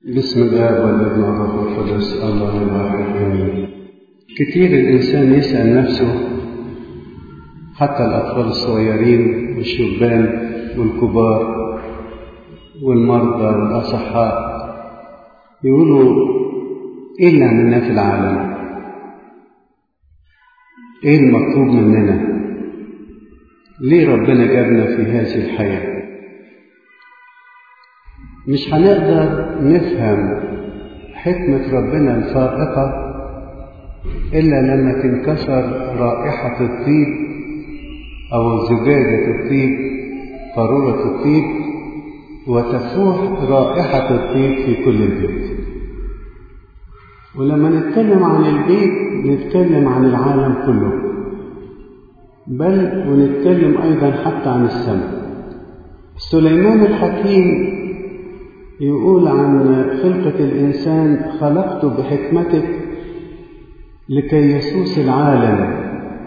بسم الله والابن والروح القدس الله الواحد امين كتير الانسان يسال نفسه حتى الاطفال الصغيرين والشبان والكبار والمرضى والاصحاء يقولوا ايه اللي عملناه في العالم ايه المطلوب مننا ليه ربنا جابنا في هذه الحياه مش هنقدر نفهم حكمة ربنا الفائقة إلا لما تنكسر رائحة الطيب أو زجاجة الطيب قارورة الطيب وتفوح رائحة الطيب في كل البيت ولما نتكلم عن البيت نتكلم عن العالم كله بل ونتكلم أيضا حتى عن السماء سليمان الحكيم يقول عن خلقة الإنسان خلقته بحكمتك لكي يسوس العالم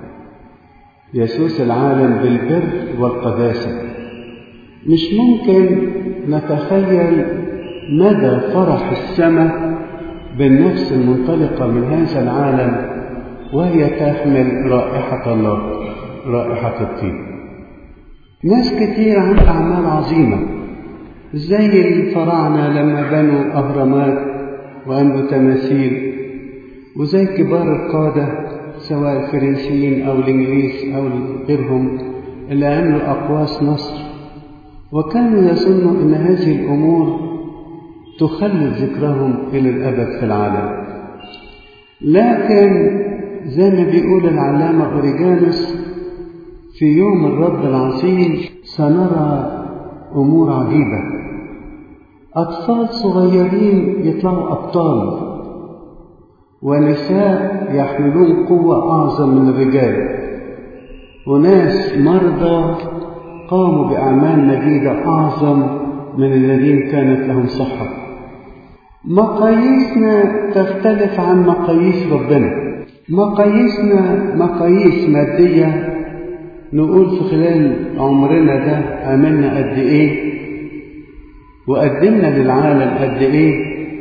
يسوس العالم بالبر والقداسة مش ممكن نتخيل مدى فرح السماء بالنفس المنطلقة من هذا العالم وهي تحمل رائحة الله رائحة الطيب ناس كتير عندها أعمال عظيمة زي الفراعنة لما بنوا أهرامات وعملوا تماثيل وزي كبار القادة سواء الفرنسيين أو الإنجليز أو غيرهم اللي عملوا أقواس مصر وكانوا يظنوا أن هذه الأمور تخلد ذكرهم إلى الأبد في العالم لكن زي ما بيقول العلامة أوريجانوس في يوم الرب العظيم سنرى أمور عجيبة أطفال صغيرين يطلعوا أبطال ونساء يحملون قوة أعظم من الرجال وناس مرضى قاموا بأعمال مجيدة أعظم من الذين كانت لهم صحة مقاييسنا تختلف عن مقاييس ربنا مقاييسنا مقاييس مادية نقول في خلال عمرنا ده عملنا قد ايه وقدمنا للعالم قد ايه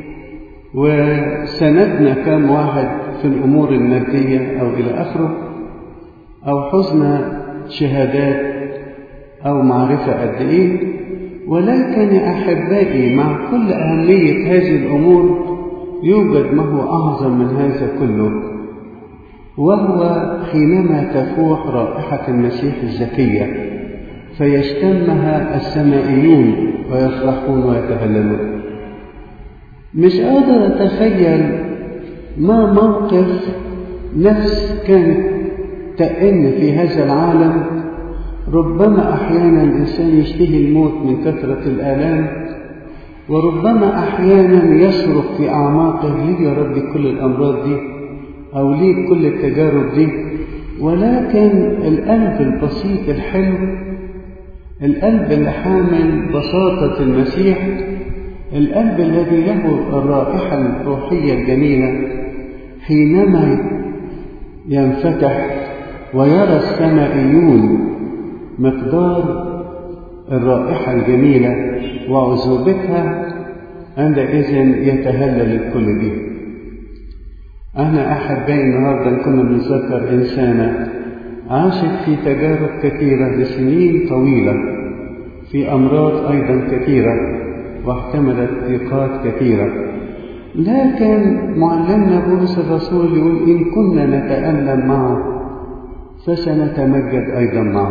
وسندنا كام واحد في الامور الماديه او الى اخره او حزنا شهادات او معرفه قد ايه ولكن يا احبائي مع كل اهميه هذه الامور يوجد ما هو اعظم من هذا كله وهو حينما تفوح رائحة المسيح الزكية فيشتمها السمائيون ويفرحون ويتهللون مش قادر أتخيل ما موقف نفس كانت تئن في هذا العالم ربما أحيانا الإنسان يشتهي الموت من كثرة الآلام وربما أحيانا يصرخ في أعماقه ليه يا ربي كل الأمراض دي أو ليه كل التجارب دي ولكن القلب البسيط الحلو القلب اللي حامل بساطة المسيح القلب الذي له الرائحة الروحية الجميلة حينما ينفتح ويرى السمائيون مقدار الرائحة الجميلة وعذوبتها عندئذ يتهلل الكل به أنا أحبائي النهاردة كنا بنذكر إنسانة عاشت في تجارب كثيرة لسنين طويلة في أمراض أيضا كثيرة واحتملت ضيقات كثيرة لكن معلمنا بولس الرسول يقول إن كنا نتألم معه فسنتمجد أيضا معه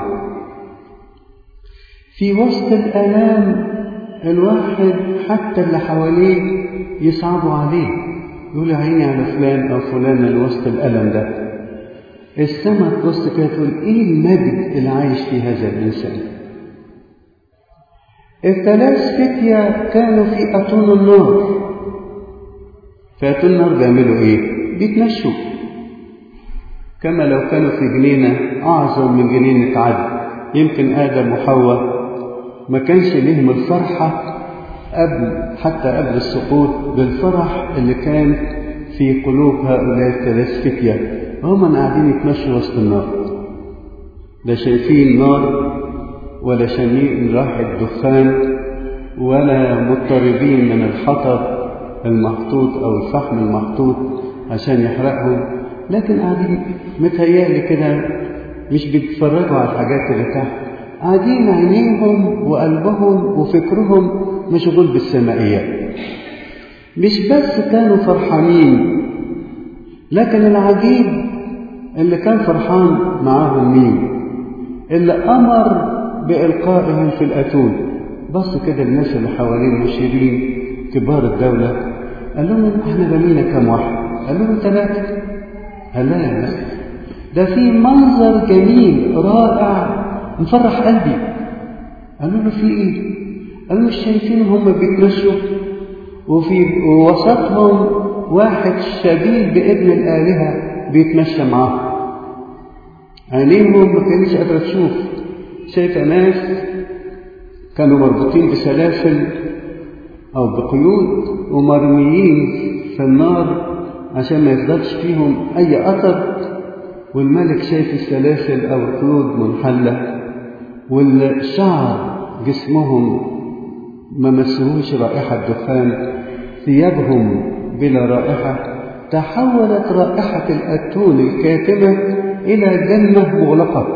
في وسط الآلام الواحد حتى اللي حواليه يصعبوا عليه يقول عيني على فلان أو فلان اللي وسط الألم ده السماء تبص كده تقول إيه المجد اللي عايش في هذا الإنسان الثلاث فتية كانوا في أتون النار في أتون النار بيعملوا إيه؟ بيتمشوا كما لو كانوا في جنينة أعظم من جنينة عدن يمكن آدم وحواء ما كانش ليهم الفرحة قبل حتى قبل السقوط بالفرح اللي كان في قلوب هؤلاء الثلاث فتية هم قاعدين يتمشوا وسط النار لا شايفين نار ولا شامين رائحة دخان ولا مضطربين من الحطب المحطوط أو الفحم المحطوط عشان يحرقهم لكن قاعدين متهيألي كده مش بيتفرجوا على الحاجات اللي تحت قاعدين عينيهم وقلبهم وفكرهم مشغول بالسمائيات مش بس كانوا فرحانين لكن العجيب اللي كان فرحان معاهم مين اللي أمر بإلقائهم في الأتون بص كده الناس اللي حوالين المشيرين كبار الدولة قال لهم احنا رمينا كم واحد قال لهم ثلاثة قال لا لا ده في منظر جميل رائع مفرح قلبي قالوا له في ايه قالوا مش شايفين هم بيتمشوا وفي وسطهم واحد شبيه بابن الآلهة بيتمشى معاهم عينيهم ما كانتش قادرة تشوف شايفة ناس كانوا مربوطين بسلاسل أو بقيود ومرميين في النار عشان ما يفضلش فيهم أي أثر والملك شايف السلاسل أو القيود منحلة والشعر جسمهم ما مسهوش رائحة دخان ثيابهم بلا رائحة تحولت رائحة الأتون الكاتمة إلى جنة مغلقة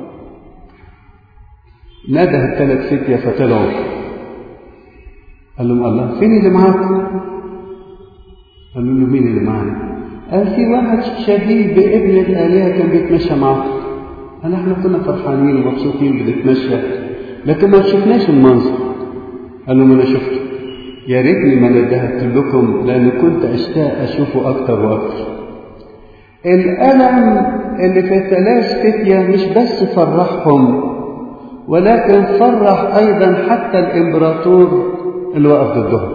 نادى الثلاث فتية فطلعوا قال لهم الله فين اللي معاكم قالوا له مين اللي معانا قال في واحد شبيه بابن الآلهة كان بيتمشى معاكم قال احنا كنا فرحانين ومبسوطين بنتمشى لكن ما شفناش المنظر قال لهم انا شفته يا ريتني ما ندهت لكم لان كنت اشتاق اشوفه اكتر واكتر الالم اللي في الثلاث فتيه مش بس فرحهم ولكن فرح ايضا حتى الامبراطور اللي وقف ضدهم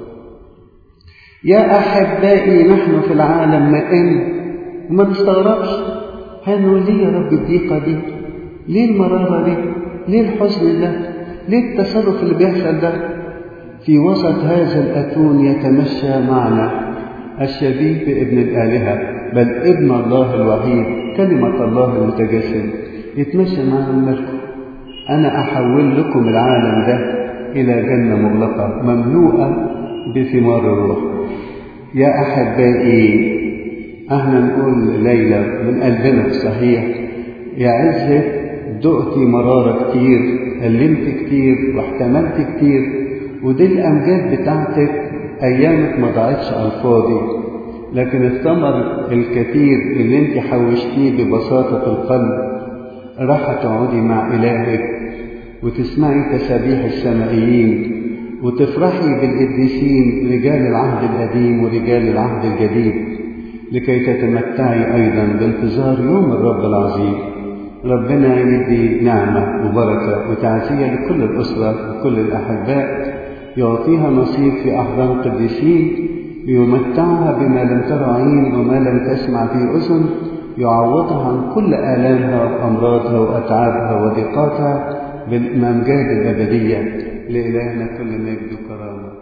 يا احبائي نحن في العالم نئن وما تستغربش هنقول ليه يا رب الضيقه دي ليه المراره دي ليه الحزن ده ليه التصرف اللي بيحصل ده في وسط هذا الأتون يتمشى معنا الشبيه بابن الآلهة بل ابن الله الوحيد كلمة الله المتجسد يتمشى معنا الملك أنا أحول لكم العالم ده إلى جنة مغلقة مملوءة بثمار الروح يا أحبائي احنا نقول ليلى من قلبنا صحيح يا عزة دقتي مرارة كتير ألمت كتير واحتملت كتير ودي الأمجاد بتاعتك أيامك ما ضاعتش على الفاضي لكن الثمر الكثير اللي انت حوشتيه ببساطة القلب راح تقعدي مع إلهك وتسمعي تسابيح السمائيين وتفرحي بالقديسين رجال العهد القديم ورجال العهد الجديد لكي تتمتعي أيضا بانتظار يوم الرب العظيم ربنا يدي نعمة وبركة وتعزية لكل الأسرة وكل الأحباء يعطيها نصيب في أحضان القديسين ليمتعها بما لم تر عين وما لم تسمع في أذن يعوضها عن كل آلامها وأمراضها وأتعابها وضيقاتها بالأمجاد الأبدية لإلهنا كل مجد وكرامة